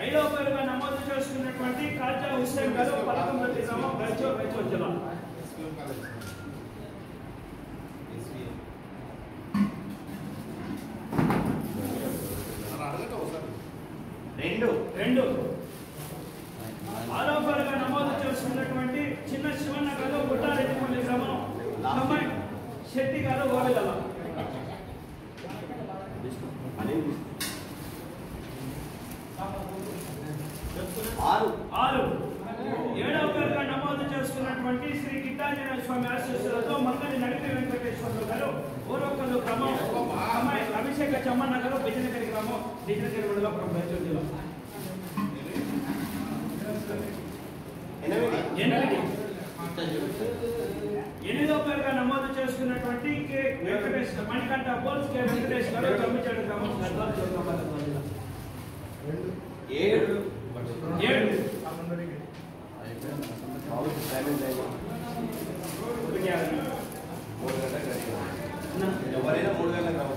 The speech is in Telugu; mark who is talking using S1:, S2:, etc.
S1: ఐదవ పేరుగా నమోదు చేసుకున్నటువంటి కాజా హుస్సేన్ గారు పదకొండు గ్రామం రైచూర్ రైచూర్ జిల్లా
S2: రెండు
S1: రెండు ఆరో పేరుగా నమోదు చేసుకున్నటువంటి చిన్న శివన్న గారు గుట్టారెడ్డిపల్లి గ్రామం అమ్మాయి శెట్టి గారు ఓడగల
S2: ఆరు
S1: ఆరు ఏడవ పేరుగా నమోదు చేసుకున్నటువంటి శ్రీ గిట్టాంజనేయ స్వామి ఆశీస్సులతో మక్కని నడిపి వెంకటేశ్వర గారు ఊరొక్కలు గ్రామం అమ్మాయి అభిషేక చమ్మన్న గారు బిజనగిరి గ్రామం బిజనగిరి మండలం రైచూర్ జిల్లా
S2: ఎనిమిది
S1: ఎనిమిది ఎనిమిదో పేరుగా నమోదు చేసుకున్నటువంటి కె వెంకటేష్ మణికంఠ బోల్స్ కె వెంకటేష్ గారు తమ్మిచేడు గ్రామం గద్వాల జిల్లా
S2: ఏడు
S1: ఏడు
S2: ఎవరైనా మూడు గంటలకు